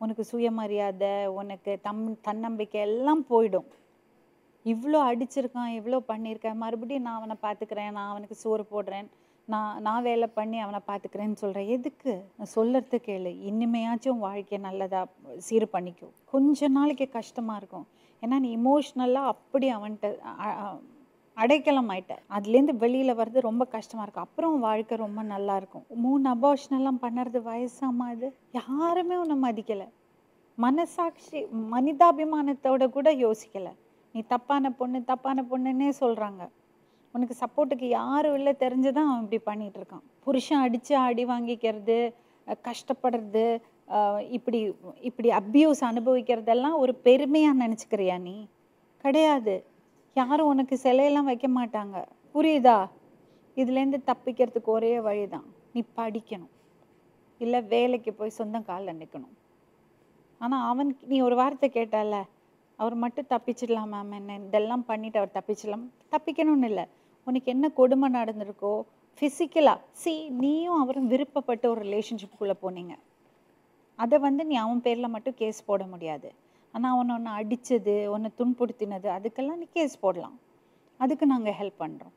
உனக்கு சுயமரியாதை உனக்கு தம் தன்னம்பிக்கை எல்லாம் போயிடும் இவ்வளோ அடிச்சிருக்கான் இவ்வளோ பண்ணியிருக்கேன் மறுபடியும் நான் அவனை பார்த்துக்கிறேன் நான் அவனுக்கு சோறு போடுறேன் நான் நான் வேலை பண்ணி அவனை பார்த்துக்கிறேன்னு சொல்கிறேன் எதுக்கு நான் சொல்கிறது கேளு இனிமையாச்சும் வாழ்க்கையை நல்லதா சீர் பண்ணிக்கோ கொஞ்ச நாளைக்கு கஷ்டமாக இருக்கும் ஏன்னா நீ இமோஷ்னலாக அப்படி அவன்கிட்ட அ- அ- அடைக்கலம் ஆயிட்ட அதுலேருந்து வெளியில் வர்றது ரொம்ப கஷ்டமாக இருக்கும் அப்புறம் வாழ்க்கை ரொம்ப நல்லா இருக்கும் மூணு அபார்ஷன் எல்லாம் பண்ணுறது வயசாமா இது யாருமே உன்னை மதிக்கலை மனசாட்சி மனிதாபிமானத்தோட கூட யோசிக்கலை நீ தப்பான பொண்ணு தப்பான பொண்ணுன்னே சொல்கிறாங்க உனக்கு சப்போர்ட்டுக்கு யாரும் இல்லை தெரிஞ்சுதான் அவன் இப்படி பண்ணிட்டு இருக்கான் புருஷன் அடித்து அடி வாங்கிக்கிறது அஹ் கஷ்டப்படுறது அஹ் இப்படி இப்படி அப்யூஸ் அனுபவிக்கிறதெல்லாம் ஒரு பெருமையாக நினச்சிக்கிறியா நீ கிடையாது யாரும் உனக்கு சிலையெல்லாம் வைக்க மாட்டாங்க புரியுதா இதுலேருந்து தப்பிக்கிறதுக்கு ஒரே வழிதான் நீ படிக்கணும் இல்லை வேலைக்கு போய் சொந்த காலில் நிற்கணும் ஆனால் அவன் நீ ஒரு வார்த்தை கேட்டால அவர் மட்டும் தப்பிச்சிடலாம் மேம் என்ன இதெல்லாம் பண்ணிட்டு அவர் தப்பிச்சிடலாம் தப்பிக்கணும்னு இல்லை உனக்கு என்ன கொடுமை நடந்திருக்கோ ஃபிசிக்கலாக சி நீயும் அவரும் விருப்பப்பட்ட ஒரு ரிலேஷன்ஷிப்புக்குள்ளே போனீங்க அதை வந்து நீ அவன் பேரில் மட்டும் கேஸ் போட முடியாது ஆனால் அவனை ஒன்று அடித்தது உன்னை துன்புறுத்தினது அதுக்கெல்லாம் நீ கேஸ் போடலாம் அதுக்கு நாங்கள் ஹெல்ப் பண்ணுறோம்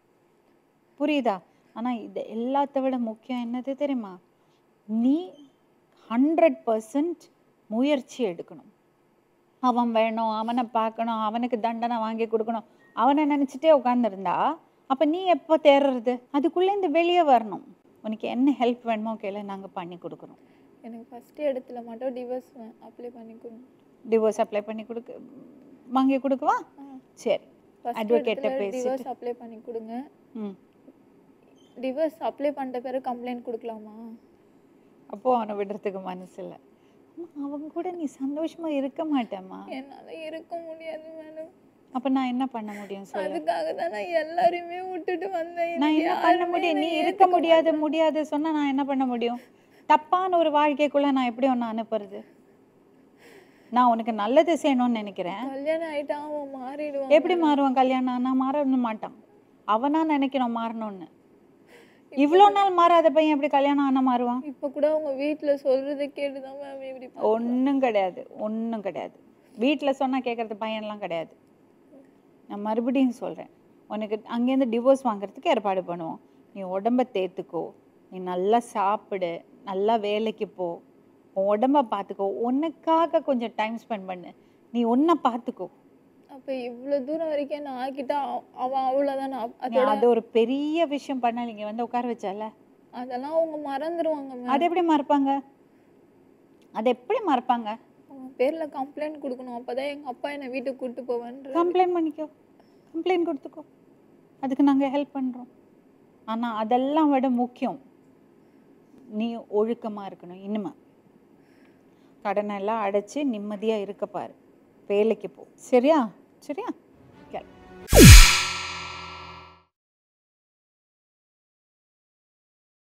புரியுதா ஆனால் இது எல்லாத்த விட முக்கியம் என்னது தெரியுமா நீ ஹண்ட்ரட் பர்சன்ட் முயற்சி எடுக்கணும் அவன் வேணும் அவனை பார்க்கணும் அவனுக்கு தண்டனை வாங்கி கொடுக்கணும் அவனை நினச்சிட்டே உட்காந்துருந்தா அப்போ நீ எப்போ தேடுறது அதுக்குள்ளேருந்து வெளியே வரணும் உனக்கு என்ன ஹெல்ப் வேணுமோ கேளு நாங்கள் பண்ணி கொடுக்குறோம் எனக்கு ஃபர்ஸ்ட் இடத்துல மட்டும் டிவோர்ஸ் அப்ளை பண்ணி கொடுங்க டிவோர்ஸ் அப்ளை பண்ணி கொடுக்க வாங்கி கொடுக்கவா சரி ஃபர்ஸ்ட் Advocate ட்ட இடத்துல பேசிட்டு. டிவோர்ஸ் அப்ளை பண்ணி கொடுங்க ம் டிவோர்ஸ் அப்ளை பண்ணிட்ட பிறகு கம்ப்ளைண்ட் கொடுக்கலாமா அப்போ அவனை விடுறதுக்கு மனசு இல்லை அவங்க கூட நீ சந்தோஷமா இருக்க மாட்டேம்மா என்னால இருக்க முடியாது மேடம் அப்ப நான் என்ன பண்ண முடியும் சொல்லு அதுக்காக தான் நான் எல்லாரையுமே விட்டுட்டு வந்தேன் நான் எனக்கு என்ன பண்ண யாருமே முடியும் நீ என்னை இருக்க ஏத்துக்க முடியாது முடியாது சொன்னா நான் என்ன பண்ண முடியும் தப்பான ஒரு வாழ்க்கைக்குள்ள நான் எப்படி ஒன்று அனுப்புறது நான் உனக்கு நல்லது செய்யணும்னு நினைக்கிறேன் கல்யாணம் ஆயிட்டா அவன் மாறிடுவான் எப்படி மாறுவான் கல்யாணம் ஆனா மாறணும் மாட்டான் அவனா நினைக்கணும் மாறணும்னு இவ்வளோ நாள் மாறாத பையன் எப்படி கல்யாணம் ஆனா மாறுவான் இப்ப கூட அவங்க வீட்ல சொல்றதை கேட்டுதான் மேம் இப்படி பண்றான். ஒன்றும் கிடையாது ஒன்றும் கிடையாது வீட்டில் சொன்னால் கேட்குறது பையன்லாம் கிடையாது நான் மறுபடியும் சொல்கிறேன் உனக்கு அங்கேருந்து டிவோர்ஸ் வாங்குறதுக்கு ஏற்பாடு பண்ணுவோம் நீ உடம்ப தேத்துக்கோ நீ நல்லா சாப்பிடு நல்லா வேலைக்கு போ உன் உடம்ப பார்த்துக்கோ உனக்காக கொஞ்சம் டைம் ஸ்பெண்ட் பண்ணு நீ உன்னை பார்த்துக்கோ அப்ப இவ்வளவு தூரம் வரைக்கும் நான் ஆக்கிட்டா அவ- அவன் அவ்வளவுதான் நான் நீ அதோட அது ஒரு பெரிய விஷயம் பண்ணல இங்கே வந்து உட்கார வச்சால அதெல்லாம் அவங்க மறந்துருவாங்க மேம் அது எப்படி மறப்பாங்க அது எப்படி மறப்பாங்க அவன் பேர்ல கம்ப்ளைண்ட் கொடுக்கணும் அப்பதான் எங்க அப்பா என்னை வீட்டுக்கு கூட்டு போவேன்ற கம்ப்ளைண்ட் பண்ணிக்கோ கம்ப்ளைண்ட் கொடுத்துக்கோ அதுக்கு நாங்கள் ஹெல்ப் பண்ணுறோம் ஆனால் அதெல்லாம் விட முக்கியம் நீ ஒழுக்கமாக இருக்கணும் இனிமே கடனை எல்லாம் அடைச்சி நிம்மதியாக இருக்க பாரு வேலைக்கு போ சரியா சரியா